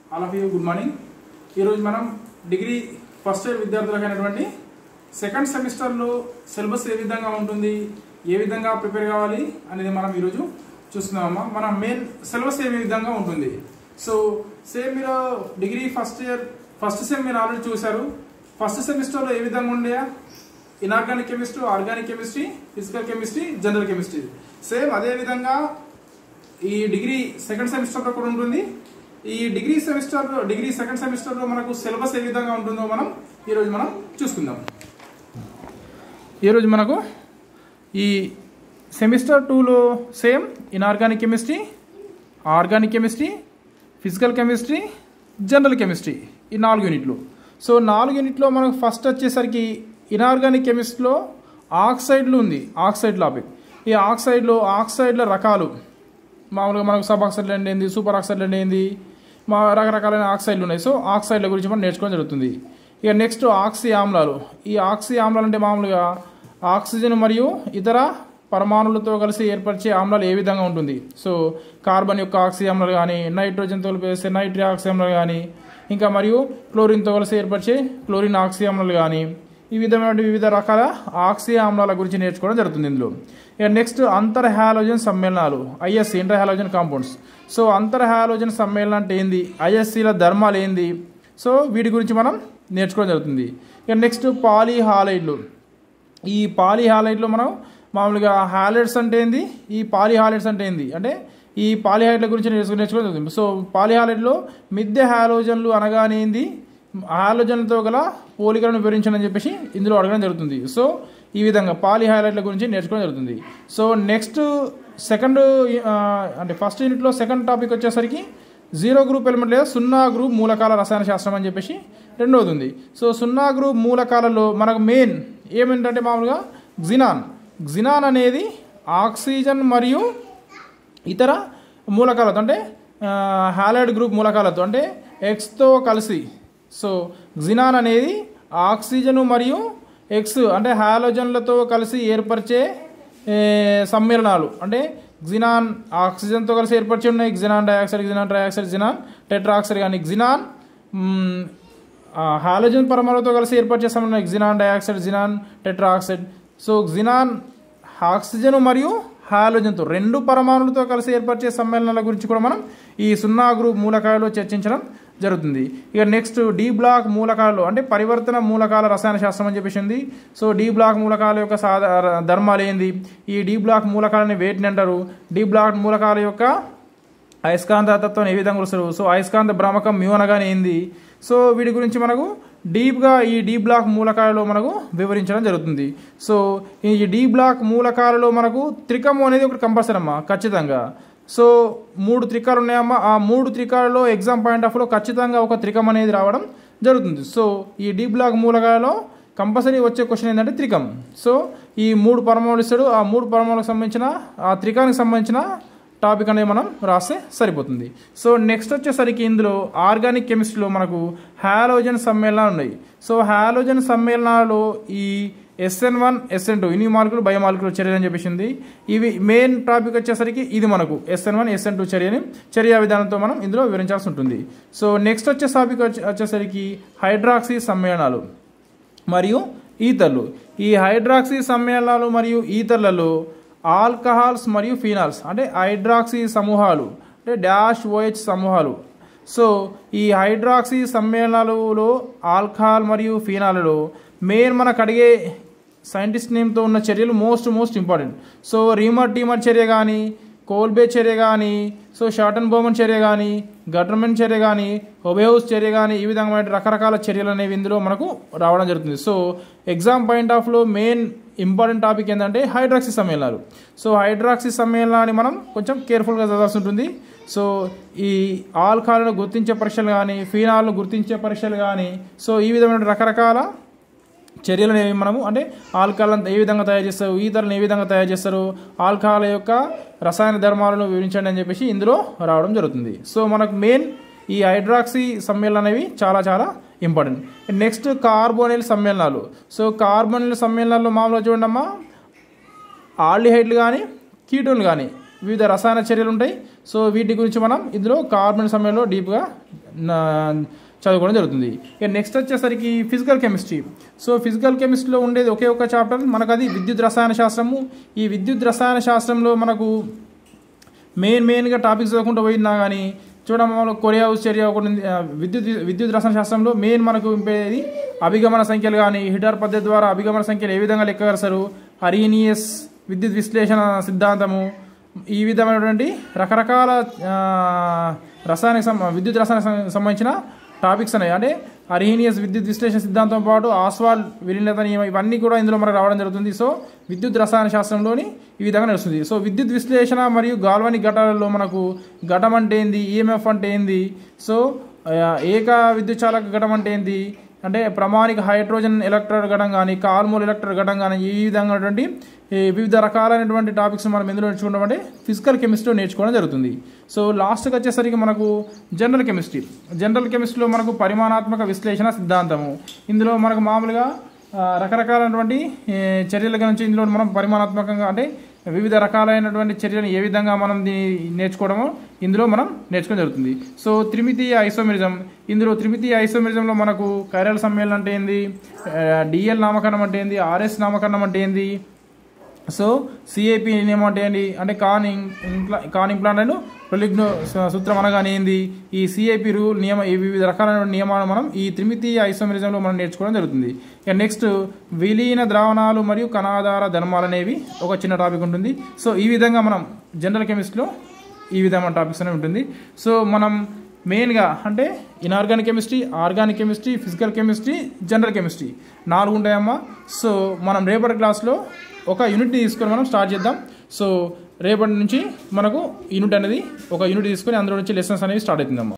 All of you good morning ఈరోజు మనం degree first year విద్యార్థులకైనటువంటి సెకండ్ సెమిస్టర్లో సిలబస్ ఏ విధంగా ఉంటుంది ఏ విధంగా ప్రిపేర్ కావాలి అనేది మనం ఈరోజు చూస్తున్నామమ్మా మన మెయిన్ సిలబస్ ఏ విధంగా ఉంటుంది సో సేమ్ మీరు degree first year first sem మీరు ఆల్రెడీ చూశారు ఫస్ట్ సెమిస్టర్లో ఏ విధంగా ఉండే inorganic chemistry organic chemistry physical chemistry general chemistry same అదే విధంగా ఈ డిగ్రీ సెకండ్ సెమిస్టర్ లో కూడా ఉంటుంది ఈ degree semester degree second semester లో మనకు సిలబస్ ఏ విధంగా ఉంటుందో మనం ఈ రోజు మనం చూసుకుందాం ఈరోజు మనకు ఈ సెమిస్టర్ టూలో same inorganic chemistry organic chemistry physical chemistry general chemistry ఈ నాలుగు యూనిట్లు సో నాలుగు యూనిట్లో మనకు ఫస్ట్ వచ్చేసరికి ఇన్ఆర్గానిక్ కెమిస్ట్రీలో ఆక్సైడ్లు ఉంది ఆక్సైడ్ టాపిక్ ఈ ఆక్సైడ్లో ఆక్సైడ్ల రకాలు మామూలుగా మనకు సబ్ ఆక్సైడ్ అంటే ఏంది సూపర్ ఆక్సైడ్ అంటే ఏంది మా రకరకాలైన ఆక్సైడ్లు ఉన్నాయి సో ఆక్సైడ్ల గురించి మనం నేర్చుకోవడం జరుగుతుంది ఇక నెక్స్ట్ ఆక్సి ఆమ్లాలు ఈ ఆక్సి ఆమ్లాలు అంటే మామూలుగా ఆక్సిజన్ మరియు ఇతర పరమాణులతో కలిసి ఏర్పరిచే ఆమ్లాలు ఏ విధంగా ఉంటుంది సో కార్బన్ యొక్క ఆక్సి ఆమ్లాలు కానీ నైట్రోజన్తో కలిపి నైట్రి ఆక్సి ఆమ్లాలు కానీ ఇంకా మరియు క్లోరిన్తో కలిసి ఏర్పరిచే క్లోరిన్ ఆక్సి ఆమ్లాలు కానీ ఈ విధమైన వివిధ రకాల ఆక్సి ఆమ్లాల గురించి నేర్చుకోవడం జరుగుతుంది ఇందులో ఇక నెక్స్ట్ అంతర్ హాలోజన్ సమ్మేళనాలు ISC interhalogen compounds so అంతర్ హాలోజన్ సమ్మేళనం అంటే ఏంది ఐఎస్సిల ధర్మాలు ఏంది సో వీటి గురించి మనం నేర్చుకోవడం జరుగుతుంది ఇక నెక్స్ట్ పాలీహాలైడ్లు ఈ పాలీహాలైడ్లో మనం మామూలుగా హాలైడ్స్ అంటే ఏంది ఈ పాలీహాలైడ్స్ అంటే ఏంది అంటే ఈ పాలీహాలైడ్ల గురించి నేర్చుకో నేర్చుకోవడం జరుగుతుంది సో పాలీహాలైడ్లో మిద్దె హాలోజన్లు అనగానే ఏంది హాలోజన్లతో గల పోలికలను వివరించని చెప్పేసి ఇందులో అడగడం జరుగుతుంది సో ఈ విధంగా పాలీహైలైట్ల గురించి నేర్చుకోవడం జరుగుతుంది సో నెక్స్ట్ సెకండ్ అంటే ఫస్ట్ యూనిట్లో సెకండ్ టాపిక్ వచ్చేసరికి జీరో గ్రూప్ ఎలిమెంట్ లేదా సున్నా గ్రూప్ మూలకాల రసాయన శాస్త్రం అని చెప్పేసి రెండవది ఉంది సో సున్నా గ్రూప్ మూలకాలలో మనకు మెయిన్ ఏమిటంటే మామూలుగా జినాన్ జినాన్ అనేది ఆక్సిజన్ మరియు ఇతర మూలకాలతో అంటే హాలైడ్ గ్రూప్ మూలకాలతో అంటే ఎక్స్తో కలిసి సో జినాన్ అనేది ఆక్సిజన్ మరియు ఎక్స్ అంటే హాలోజన్లతో కలిసి ఏర్పరిచే సమ్మేళనాలు అంటే జినాన్ ఆక్సిజన్తో కలిసి ఏర్పరిచి ఉన్నాయి xenon dioxide xenon trioxide xenon tetroxide కానీ జినాన్ హాలోజన్ పరమాణుతో కలిసి ఏర్పరిచే సమ్మేళనం xenon dioxide xenon tetroxide so xenon oxygen మరియు హాలోజన్తో రెండు పరమాణులతో కలిసి ఏర్పరిచే సమ్మేళనాల గురించి కూడా మనం ఈ సున్నా గ్రూప్ మూలకాయలో చర్చించడం జరుగుతుంది ఇక నెక్స్ట్ డి బ్లాక్ మూలకాలు అంటే పరివర్తన మూలకాల రసాయన శాస్త్రం అని చెప్పేసి ఉంది సో డి బ్లాక్ మూలకాల యొక్క సాధ ధర్మాలు ఏంది ఈ డి బ్లాక్ మూలకాలని వేటిని అంటారు డి బ్లాక్ మూలకాల యొక్క అయస్కాంత తత్వం ఏ విధంగా వస్తారు సో అయస్కాంత భ్రామకం మ్యూ అనగానే ఏంది సో వీటి గురించి మనకు డీప్గా ఈ డీ బ్లాక్ మూలకాలలో మనకు వివరించడం జరుగుతుంది సో ఈ డీ బ్లాక్ మూలకాలలో మనకు త్రికము అనేది ఒకటి కంపల్సరీ అమ్మా ఖచ్చితంగా సో మూడు త్రికాలు ఉన్నాయమ్మా ఆ మూడు త్రికాలలో ఎగ్జామ్ పాయింట్ ఆఫ్లో ఖచ్చితంగా ఒక త్రికం అనేది రావడం జరుగుతుంది సో ఈ డీ బ్లాక్ మూలకాలలో కంపల్సరీ వచ్చే క్వశ్చన్ ఏంటంటే త్రికం సో ఈ మూడు పరమాణులు ఇస్తాడు ఆ మూడు పరమాణులకు సంబంధించిన ఆ త్రికానికి సంబంధించిన టాపిక్ అనేది మనం రాస్తే సరిపోతుంది సో నెక్స్ట్ వచ్చేసరికి ఇందులో ఆర్గానిక్ కెమిస్ట్రీలో మనకు హాలోజన్ సమ్మేళనాలు ఉన్నాయి సో హాలోజన్ సమ్మేళనాలు ఈ ఎస్ఎన్ వన్ ఎస్ఎన్ టూ ఇన్ని మాలికులు బయోమాలికులు చర్యలు అని చెప్పేసింది ఇవి మెయిన్ టాపిక్ వచ్చేసరికి ఇది మనకు ఎస్ఎన్ వన్ ఎస్ఎన్ టూ చర్యని చర్య విధానంతో మనం ఇందులో వివరించాల్సి ఉంటుంది సో నెక్స్ట్ వచ్చే టాపిక్ వచ్చేసరికి హైడ్రాక్సీ సమ్మేళనాలు మరియు ఈతర్లు ఈ హైడ్రాక్సీ సమ్మేళనాలు మరియు ఈతర్లలో ఆల్కహాల్స్ మరియు ఫీనాల్స్ అంటే హైడ్రాక్సీ సమూహాలు అంటే డాష్ ఓహెచ్ సమూహాలు సో ఈ హైడ్రాక్సీ సమ్మేళనాలలో ఆల్కహాల్ మరియు ఫీనాలలో మెయిన్ మనకు అడిగే సైంటిస్ట్ నేమ్తో ఉన్న చర్యలు most most important so Reimer Tiemann చర్య కానీ కోల్బే చర్య కానీ సో షార్టన్ బోమన్ చర్య కానీ గటర్మెన్ చర్య కానీ హొబేహౌస్ చర్య కానీ ఈ విధమైన రకరకాల చర్యలు అనేవి ఇందులో మనకు రావడం జరుగుతుంది సో ఎగ్జామ్ పాయింట్ ఆఫ్లో మెయిన్ ఇంపార్టెంట్ టాపిక్ ఏంటంటే హైడ్రాక్సీ సమ్మేళనాలు సో హైడ్రాక్సీ సమ్మేళనాన్ని మనం కొంచెం కేర్ఫుల్గా చదవాల్సి ఉంటుంది సో ఈ ఆల్కహాల్ను గుర్తించే పరీక్షలు కానీ ఫీనాల్ను గుర్తించే పరీక్షలు కానీ సో ఈ విధమైన రకరకాల చర్యలు అనేవి మనము అంటే ఆల్కహాల్ ఏ విధంగా తయారు చేస్తారు ఈతలను ఏ విధంగా తయారు చేస్తారు ఆల్కహాల్ యొక్క రసాయన ధర్మాలను వివరించండి అని చెప్పేసి ఇందులో రావడం జరుగుతుంది సో మనకు మెయిన్ ఈ హైడ్రాక్సీ సమ్మేళనాలు అనేవి చాలా చాలా ఇంపార్టెంట్ నెక్స్ట్ కార్బోనిల్ సమ్మేళనాలు సో కార్బోనిల్ సమ్మేళనాల్లో మామూలుగా చూడండి ఆల్డిహైడ్లు కానీ కీటోన్లు కానీ వివిధ రసాయన చర్యలు ఉంటాయి సో వీటి గురించి మనం ఇందులో కార్బన్ సమయంలో డీప్గా నా- చదువుకోవడం జరుగుతుంది ఇక నెక్స్ట్ వచ్చేసరికి ఫిజికల్ కెమిస్ట్రీ సో ఫిజికల్ కెమిస్ట్రీలో ఉండేది ఒకే ఒక చాప్టర్ మనకు అది విద్యుత్ రసాయన శాస్త్రము ఈ విద్యుత్ రసాయన శాస్త్రంలో మనకు మెయిన్ మెయిన్గా టాపిక్స్ చదువుకుంటూ పోయినా కానీ చూడడం వల్ల కొరియా చర్య ఒకటి ఉంది. ఆ, విద్యుత్ విద్యుత్ రసాయన శాస్త్రంలో మెయిన్ మనకు ఇంపేది అభిగమన సంఖ్యలు కానీ హిటర్ పద్ధతి ద్వారా అభిగమన సంఖ్యలు ఏ విధంగా లెక్కగలుస్తారు హరీనియస్ విద్యుత్ విశ్లేషణ సిద్ధాంతము ఈ విధమైనటువంటి రకరకాల ఆ, రసాయనిక సం- విద్యుత్ రసాయన సం- సంబంధించిన టాపిక్స్ ఉన్నాయి అంటే అర్హీనియస్ విద్యుత్ విశ్లేషణ సిద్ధాంతం పాటు ఆస్వాల్ విలీనత నియమం ఇవన్నీ కూడా ఇందులో మనకు రావడం జరుగుతుంది సో విద్యుత్ రసాయన శాస్త్రంలోని ఈ విధంగా నడుస్తుంది సో విద్యుత్ విశ్లేషణ మరియు గాల్వానిక్ ఘటాలలో మనకు ఘటం అంటే ఏంది ఈఎంఎఫ్ అంటే ఏంది సో ఆ, ఏక విద్యుత్ చాలక ఘటం అంటే ఏంది అంటే ప్రమాణిక హైడ్రోజన్ ఎలక్ట్రాన్ ఘటం కానీ కార్మోల్ ఎలక్ట్రాన్ ఘటం కానీ ఈ విధంగా ఉన్నటువంటి ఈ వివిధ రకాలైనటువంటి టాపిక్స్ మనం ఎందులో నేర్చుకుంటాం అంటే ఫిజికల్ కెమిస్ట్రీ నేర్చుకోవడం జరుగుతుంది సో లాస్ట్కి వచ్చేసరికి మనకు జనరల్ కెమిస్ట్రీ జనరల్ కెమిస్ట్రీలో మనకు పరిమాణాత్మక విశ్లేషణ సిద్ధాంతము ఇందులో మనకు మామూలుగా ఆ, రకరకాలైనటువంటి ఏ, చర్యల గురించి ఇందులో మనం పరిమాణాత్మకంగా అంటే వివిధ రకాలైనటువంటి చర్యలను ఏ విధంగా మనం దీన్ని నేర్చుకోవడమో ఇందులో మనం నేర్చుకోవడం జరుగుతుంది సో త్రిమితీయ ఐసోమెరిజం ఇందులో త్రిమితీయ ఐసోమెరిజంలో మనకు కైరల్ సమ్మేళనం అంటే ఏంది డిఎల్ నామకరణం అంటే ఏంది ఆర్ఎస్ నామకరణం అంటే ఏంది సో సిఏపి నియమం అంటే ఏంటి అంటే కాన్ ఇంప్లా కాన్ ఇంప్లాంట్ అండ్ ప్రొలిగ్నో సూత్రం అనగానే ఏంది ఈ సిఐపి రూల్ నియమ ఈ వివిధ రకాలైన నియమాలు మనం ఈ త్రిమితీయ ఐసోమెరిజంలో మనం నేర్చుకోవడం జరుగుతుంది ఇక నెక్స్ట్ విలీన ద్రావణాలు మరియు కణాధార ధర్మాలు అనేవి ఒక చిన్న టాపిక్ ఉంటుంది సో ఈ విధంగా మనం జనరల్ కెమిస్ట్రీలో ఈ విధమైన టాపిక్స్ అనేవి ఉంటుంది సో మనం మెయిన్గా అంటే inorganic chemistry organic chemistry physical chemistry general chemistry నాలుగు ఉంటాయమ్మా సో మనం రేపటి క్లాస్లో ఒక యూనిట్ని తీసుకొని మనం స్టార్ట్ చేద్దాం సో రేపటి నుంచి మనకు యూనిట్ అనేది ఒక యూనిట్ తీసుకొని అందులో నుంచి లెసన్స్ అనేవి స్టార్ట్ అవుతుందమ్మా